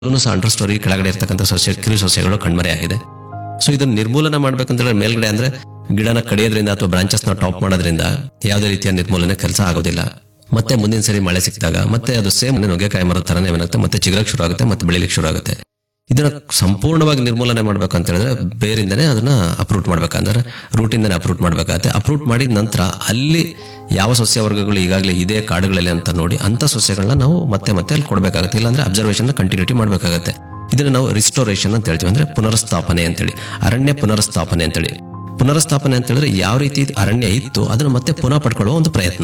ಸಹ under story ಕೆಳಗಡೆ ಇರ್ತಕ್ಕಂಥ ಸಸ್ಯ ಕಿರು ಸಸ್ಯಗಳು ಕಣ್ಮರೆಯಾಗಿದೆ ಸೊ ಇದನ್ನ ನಿರ್ಮೂಲನೆ ಮಾಡ್ಬೇಕಂತಂದ್ರೆ ಮೇಲ್ಗಡೆ ಅಂದ್ರೆ ಗಿಡನ ಕಡಿಯೋದ್ರಿಂದ ಅಥವಾ ಬ್ರಾಂಚಸ್ ನ ಟಾಪ್ ಮಾಡೋದ್ರಿಂದ ಯಾವುದೇ ರೀತಿಯ ನಿರ್ಮೂಲನೆ ಕೆಲಸ ಆಗೋದಿಲ್ಲ ಮತ್ತೆ ಮುಂದಿನ ಸರಿ ಮಳೆ ಸಿಕ್ಕಿದಾಗ ಮತ್ತೆ ಅದು ಸೇಮ್ ನುಗ್ಗೆಕಾಯಿ ಮರದ ತರನೇ ಏನಾಗುತ್ತೆ ಮತ್ತೆ ಚಿಗುರಕ್ಕೆ ಶುರು ಆಗುತ್ತೆ ಮತ್ತೆ ಬೆಳಿಲಿಕ್ಕೆ ಶುರು ಆಗುತ್ತೆ ಇದನ್ನ ಸಂಪೂರ್ಣವಾಗಿ ನಿರ್ಮೂಲನೆ ಮಾಡ್ಬೇಕಂತ ಹೇಳಿದ್ರೆ ಬೇರಿಂದನೇ ಅದನ್ನ ಅಪ್ರೂಟ್ ಮಾಡ್ಬೇಕಂದ್ರೆ ರೂಟಿಂದನೇ ಅಪ್ರೂಟ್ ಮಾಡ್ಬೇಕಾಗತ್ತೆ ಅಪ್ರೂಟ್ ಮಾಡಿದ ನಂತರ ಅಲ್ಲಿ ಯಾವ ಸಸ್ಯ ವರ್ಗಗಳು ಈಗಾಗಲೇ ಇದೆ ಕಾಡುಗಳಲ್ಲಿ ಅಂತ ನೋಡಿ ಅಂತ ಸಸ್ಯಗಳನ್ನ ನಾವು ಮತ್ತೆ ಮತ್ತೆ ಅಲ್ಲಿ ಕೊಡಬೇಕಾಗುತ್ತೆ ಇಲ್ಲಾಂದ್ರೆ ಅಬ್ಸರ್ವೇಷನ್ ಕಂಟಿನ್ಯೂಟಿ ಮಾಡಬೇಕಾಗತ್ತೆ ಇದನ್ನ ನಾವು ರಿಸ್ಟೋರೇಷನ್ ಅಂತ ಹೇಳ್ತೀವಿ ಅಂದ್ರೆ ಪುನರ್ಸ್ಥಾಪನೆ ಅಂತೇಳಿ ಅರಣ್ಯ ಪುನರ್ಸ್ಥಾಪನೆ ಅಂತೇಳಿ ಪುನರ್ಸ್ಥಾಪನೆ ಅಂತ ಹೇಳಿದ್ರೆ ಯಾವ ರೀತಿ ಅರಣ್ಯ ಇತ್ತು ಅದನ್ನ ಮತ್ತೆ ಪುನಃ ಪಡ್ಕೊಳ್ಳುವ ಒಂದು ಪ್ರಯತ್ನ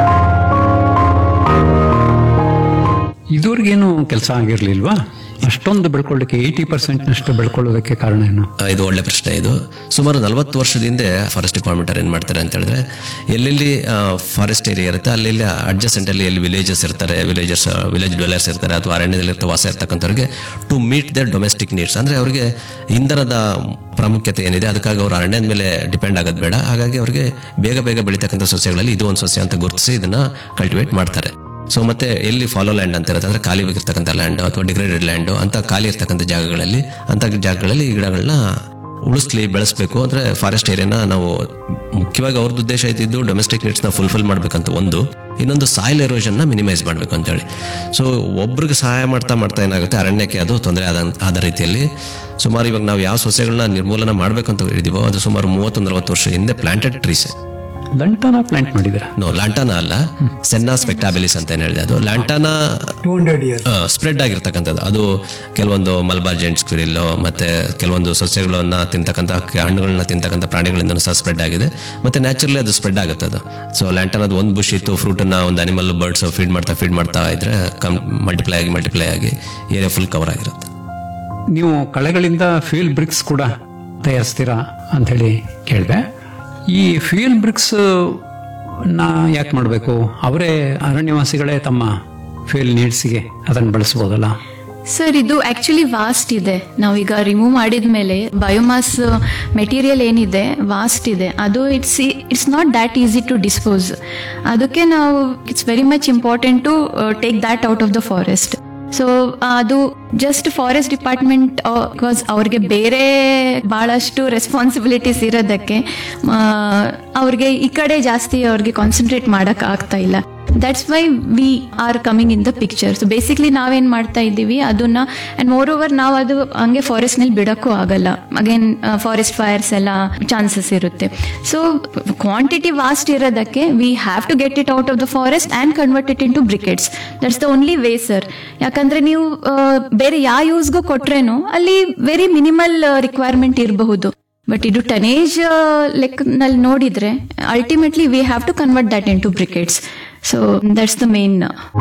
ಇದುವರೆಗೇನು ಕೆಲಸ ಆಗಿರ್ಲಿಲ್ವಾ ಅಷ್ಟೊಂದು ಬೆಳ್ಕೊಳ್ಳಿಕ್ಕೆ ಏಯ್ಟಿ ಪರ್ಸೆಂಟ್ ನಷ್ಟು ಬೆಳ್ಕೊಳ್ಳೋದಕ್ಕೆ ಕಾರಣ ಏನು ಆ, ಇದು ಒಳ್ಳೆ ಪ್ರಶ್ನೆ ಇದು ಸುಮಾರು ನಲವತ್ತು ವರ್ಷದ ಹಿಂದೆ ಫಾರೆಸ್ಟ್ ಡಿಪಾರ್ಟ್ಮೆಂಟ್ ಅವ್ರು ಏನ್ ಮಾಡ್ತಾರೆ ಅಂತ ಹೇಳಿದ್ರೆ ಎಲ್ಲೆಲ್ಲಿ ಫಾರೆಸ್ಟ್ ಏರಿಯಾ ಇರುತ್ತೆ ಅಲ್ಲಿ ಅಡ್ಜಸೆಂಟ್ ಅಲ್ಲಿ ಎಲ್ಲಿ ವಿಲೇಜಸ್ ಇರ್ತಾರೆ ವಿಲೇಜಸ್ ವಿಲೇಜ್ ಡ್ವೆಲರ್ಸ್ ಇರ್ತಾರೆ ಅಥವಾ ಅರಣ್ಯದಲ್ಲಿ ಇರ್ತ ವಾಸ ಇರ್ತಕ್ಕಂಥವ್ರಿಗೆ to meet their domestic needs ಅಂದ್ರೆ ಅವರಿಗೆ ಇಂಧನದ ಪ್ರಾಮುಖ್ಯತೆ ಏನಿದೆ ಅದಕ್ಕಾಗಿ ಅವರು ಅರಣ್ಯದ ಮೇಲೆ ಡಿಪೆಂಡ್ ಆಗೋದು ಬೇಡ ಹಾಗಾಗಿ ಅವರಿಗೆ ಬೇಗ ಬೇಗ ಬೆಳೀತಕ್ಕಂಥ ಸಸ್ಯಗಳಲ್ಲಿ ಇದು ಒಂದು ಸಸ್ಯ ಅಂತ ಗುರುತಿಸಿ ಇದನ್ನ ಕಲ್ಟಿವೇಟ್ ಮಾಡ್ತಾರೆ ಸೊ ಮತ್ತೆ ಎಲ್ಲಿ ಫಾಲೋ ಲ್ಯಾಂಡ್ ಅಂತ ಇರುತ್ತೆ ಅಂದ್ರೆ ಖಾಲಿ ಇರ್ತಕ್ಕಂಥ ಲ್ಯಾಂಡ್ ಅಥವಾ ಡಿಗ್ರೇಡೆಡ್ ಲ್ಯಾಂಡ್ ಅಂತ ಖಾಲಿ ಇರ್ತಕ್ಕಂಥ ಜಾಗಗಳಲ್ಲಿ ಅಂತ ಜಾಗಗಳಲ್ಲಿ ಈ ಗಿಡಗಳನ್ನ ಉಳಿಸ್ಲಿ ಬೆಳೆಸಬೇಕು ಅಂದ್ರೆ ಫಾರೆಸ್ಟ್ ಏರಿಯಾನ ನಾವು ಮುಖ್ಯವಾಗಿ ಅವ್ರದ್ದು ಉದ್ದೇಶ ಇದ್ದಿದ್ದು ಡೊಮೆಸ್ಟಿಕ್ ನೀಡ್ಸ್ನ ಫುಲ್ಫಿಲ್ ಮಾಡ್ಬೇಕಂತ ಒಂದು ಇನ್ನೊಂದು ಸಾಯಿಲ್ ಎರೋಷನ್ ನ ಮಿನಿಮೈಸ್ ಮಾಡ್ಬೇಕು ಅಂತ ಹೇಳಿ ಸೊ ಒಬ್ರಿಗೆ ಸಹಾಯ ಮಾಡ್ತಾ ಮಾಡ್ತಾ ಏನಾಗುತ್ತೆ ಅರಣ್ಯಕ್ಕೆ ಅದು ತೊಂದರೆ ಆದ ಆದ ರೀತಿಯಲ್ಲಿ ಸುಮಾರು ಇವಾಗ ನಾವು ಯಾವ ಸಸ್ಯಗಳನ್ನ ನಿರ್ಮೂಲನ ಮಾಡ್ಬೇಕಂತ ಹೇಳಿದೀವೋ ಅದು ಸುಮಾರು ಮೂವತ್ತು ನಲವತ್ತು ವರ್ಷ ಹಿಂದೆ ಪ್ಲಾಂಟೆಡ್ ಟ್ರೀಸ್ ದಂಟನ ಪ್ಲಾಂಟ್ ಮಾಡಿದ್ರ ನೋ ಲ್ಯಾಂಟಾನ ಅಲ್ಲ ಸೆನ್ನಾ ಸ್ಪೆಕ್ಟಾಬಿಲಿಸ್ ಅಂತ ಏನ್ ಹೇಳಿದೆ ಅದು lantana two hundred years spread ಆಗಿರ್ತಕ್ಕಂಥದ್ದು ಅದು ಕೆಲವೊಂದು ಮಲ್ಬಾರ್ ಜೆಂಟ್ ಸ್ಕ್ವಿರಿಲ್ ಮತ್ತೆ ಕೆಲವೊಂದು ಸಸ್ಯಗಳನ್ನ ತಿಂತಕ್ಕಂಥ ಹಣ್ಣುಗಳನ್ನ ತಿಂತಕ್ಕಂಥ ಪ್ರಾಣಿಗಳಿಂದ ಸಹ ಸ್ಪ್ರೆಡ್ ಆಗಿದೆ ಮತ್ತೆ ನ್ಯಾಚುರಲಿ ಅದು ಸ್ಪ್ರೆಡ್ ಆಗುತ್ತೆ ಅದು ಸೊ ಲ್ಯಾಂಟನ್ ಅದು ಒಂದು ಬುಷ್ ಇತ್ತು ಫ್ರೂಟ್ ಅನ್ನ ಒಂದು ಅನಿಮಲ್ ಬರ್ಡ್ಸ್ ಫೀಡ್ ಮಾಡ್ತಾ ಫೀಡ್ ಮಾಡ್ತಾ ಇದ್ರೆ ಕಮ್ ಮಲ್ಟಿಪ್ಲೈ ಆಗಿ ಮಲ್ಟಿಪ್ಲೈ ಆಗಿ ಏರಿಯಾ ಫುಲ್ ಕವರ್ ಆಗಿರುತ್ತೆ ನೀವು ಕಳೆಗಳಿಂದ ಫ್ಯೂಲ್ ಬ್ರಿಕ್ಸ್ ಕೂಡ ತಯಾರಿಸ್ತೀರಾ ಅಂತ ಹೇಳಿ ಕೇಳಿದೆ ಈ ಫ್ಯೂಲ್ ಬ್ರಿಕ್ಸ್ ನಾ ಯಾಕೆ ಮಾಡಬೇಕು ಅವರೇ ಅರಣ್ಯವಾಸಿಗಳೇ ತಮ್ಮ ಫ್ಯೂಲ್ ನೀಡ್ಸಿಗೆ ಅದನ್ನು ಬಳಸ್ಬೋದಲ್ಲ ಸರ್ ಇದು ಆಕ್ಚುಲಿ ವಾಸ್ಟ್ ಇದೆ ನಾವೀಗ ರಿಮೂವ್ ಮಾಡಿದ್ಮೇಲೆ ಬಯೋಮಾಸ್ ಮೆಟೀರಿಯಲ್ ಏನಿದೆ ವಾಸ್ಟ್ ಇದೆ ಅದು it's it's not that easy to dispose ಅದಕ್ಕೆ ನಾವು it's very much important to take that out of the forest so ಅದು ಜಸ್ಟ್ ಫಾರೆಸ್ಟ್ ಡಿಪಾರ್ಟ್ಮೆಂಟ್ ಬಿಕಾಸ್ ಅವ್ರಿಗೆ ಬೇರೆ ಬಹಳಷ್ಟು ರೆಸ್ಪಾನ್ಸಿಬಿಲಿಟೀಸ್ ಇರೋದಕ್ಕೆ ಆ, ಅವ್ರಿಗೆ ಈ ಕಡೆ ಜಾಸ್ತಿ ಅವ್ರಿಗೆ ಕಾನ್ಸಂಟ್ರೇಟ್ ಮಾಡಕ್ ಆಗ್ತಾ ಇಲ್ಲ that's why we are coming in the picture so basically ನಾವೇನ್ ಮಾಡ್ತಾ ಇದ್ದೀವಿ ಅದನ್ನ ಅಂಡ್ ಮೋರ್ ಓವರ್ ನಾವು ಅದು ಹಂಗೆ ಫಾರೆಸ್ಟ್ ನಲ್ಲಿ ಬಿಡಕ್ಕೂ ಆಗಲ್ಲ ಅಗೇನ್ ಫಾರೆಸ್ಟ್ ಫೈರ್ಸ್ ಎಲ್ಲ ಚಾನ್ಸಸ್ ಇರುತ್ತೆ ಸೊ ಕ್ವಾಂಟಿಟಿ ವಾಸ್ಟ್ ಇರೋದಕ್ಕೆ we have to get it out of the forest and convert it into briquettes that's the only way sir ಯಾಕಂದ್ರೆ ನೀವು ಆ, ಬೇರೆ ಯಾವ ಯೂಸ್ಗೂ ಕೊಟ್ರೇನು ಅಲ್ಲಿ ವೆರಿ ಮಿನಿಮಲ್ ರಿಕ್ವೈರ್ಮೆಂಟ್ ಇರಬಹುದು ಬಟ್ ಇದು ಟನೇಜ್ ಲೆಕ್ಕನಲ್ಲಿ ನೋಡಿದ್ರೆ ultimately we have to convert that into briquettes so that's the main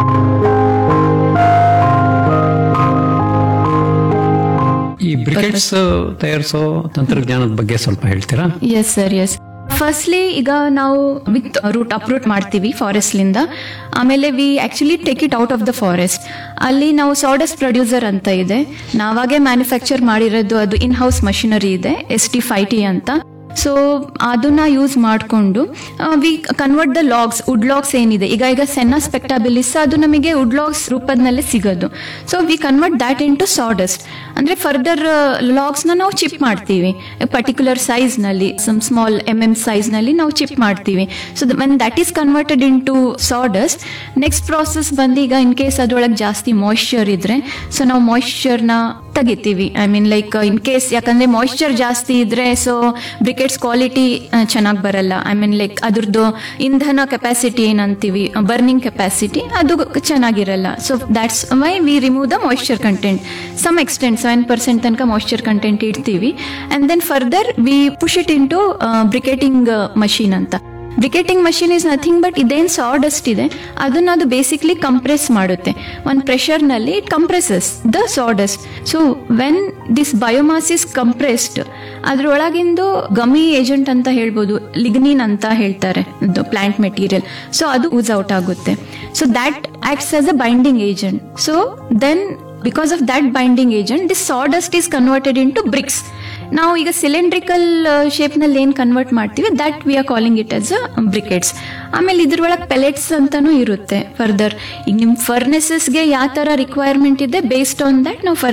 ಈ ಬ್ರಿಕೆಟ್ಸ್ ತಯಾರಿಸೋ ತಂತ್ರಜ್ಞಾನದ ಬಗ್ಗೆ ಸ್ವಲ್ಪ ಹೇಳ್ತೀರಾ ಎಸ್ ಸರ್ ಎಸ್ ಫಸ್ಟ್ಲಿ ಈಗ ನಾವು ವಿತ್ ರೂಟ್ ಅಪ್ರೂಟ್ ಮಾಡ್ತೀವಿ ಫಾರೆಸ್ಟ್ ಲಿಂದ ಆಮೇಲೆ we actually take it out of the forest ಅಲ್ಲಿ ನಾವು ಸಾಡಸ್ ಪ್ರೊಡ್ಯೂಸರ್ ಅಂತ ಇದೆ ನಾವಾಗೆ ಮ್ಯಾನುಫ್ಯಾಕ್ಚರ್ ಮಾಡಿರೋದು ಅದು ಇನ್ ಹೌಸ್ ಮಷಿನರಿ ಇದೆ ಎಸ್ ಟಿ ಫೈ ಟಿ ಅಂತ ಸೊ ಅದನ್ನ ಯೂಸ್ ಮಾಡಿಕೊಂಡು we convert the logs wood logs ಏನಿದೆ ಈಗ ಈಗ ಸೆನ್ನ ಸ್ಪೆಕ್ಟಾಬಿಲಿಸ್ ಅದು ನಮಗೆ ವುಡ್ ಲಾಗ್ಸ್ ರೂಪದಲ್ಲೇ ಸಿಗೋದು so we convert that into sawdust ಅಂದ್ರೆ ಫರ್ದರ್ ಲಾಗ್ಸ್ ನ ನಾವು ಚಿಪ್ ಮಾಡ್ತೀವಿ ಪರ್ಟಿಕ್ಯುಲರ್ ಸೈಜ್ ನಲ್ಲಿ some small M M size ನಲ್ಲಿ ನಾವು ಚಿಪ್ ಮಾಡ್ತೀವಿ so when that is converted into sawdust next process ಬಂದು ಈಗ ಇನ್ ಕೇಸ್ ಅದ್ರೊಳಗೆ ಜಾಸ್ತಿ ಮಾಯಿಶ್ಚರ್ ಇದ್ರೆ ಸೊ ನಾವು ಮಾಯಿಶ್ಚರ್ನ ತೆಗಿತೀವಿ I mean like in case ಯಾಕಂದ್ರೆ ಮಾಯಿಶ್ಚರ್ ಜಾಸ್ತಿ ಇದ್ರೆ ಸೊ ಬ್ರಿಕೆಟ್ಸ್ ಕ್ವಾಲಿಟಿ ಚೆನ್ನಾಗಿ ಬರಲ್ಲ ಐ ಮೀನ್ ಲೈಕ್ ಅದ್ರದ್ದು ಇಂಧನ ಕೆಪಾಸಿಟಿ ಏನಂತೀವಿ ಬರ್ನಿಂಗ್ ಕೆಪಾಸಿಟಿ ಅದು ಚೆನ್ನಾಗಿರಲ್ಲ so that's why we remove the moisture content some extent seven percent ತನಕ ಮಾಯಿಶ್ಚರ್ ಕಂಟೆಂಟ್ ಇಡ್ತೀವಿ and then further we push it into briquetting machine ಅಂತ briquetting machine is nothing but ಇದೇನು sawdust ಇದೆ ಅದನ್ನ ಅದು basically compress ಮಾಡುತ್ತೆ ಒಂದು ಪ್ರೆಷರ್ನಲ್ಲಿ it compresses the sawdust so when this biomass is compressed ಅದ್ರೊಳಗಿಂದು ಗಮಿ ಏಜೆಂಟ್ ಅಂತ ಹೇಳ್ಬೋದು ಲಿಗ್ನಿನ್ ಅಂತ ಹೇಳ್ತಾರೆ ಪ್ಲಾಂಟ್ ಮೆಟೀರಿಯಲ್ ಸೊ ಅದು ಯೂಸ್ ಔಟ್ ಆಗುತ್ತೆ so that acts as a binding agent so then because of that binding agent this sawdust is converted into bricks ನಾವು ಈಗ cylindrical shape ನಲ್ಲಿ ಏನ್ ಕನ್ವರ್ಟ್ ಮಾಡ್ತೀವಿ that we are calling it as briquettes ಆಮೇಲೆ ಇದ್ರೊಳಗೆ pellets ಅಂತಾನೂ ಇರುತ್ತೆ further ಈಗ ನಿಮ್ ಫರ್ನೆಸಸ್ಗೆ ಯಾವ ತರ ರಿಕ್ವೈರ್ಮೆಂಟ್ ಇದೆ ಬೇಸ್ಡ್ ಆನ್ ದಟ್ ನಾವು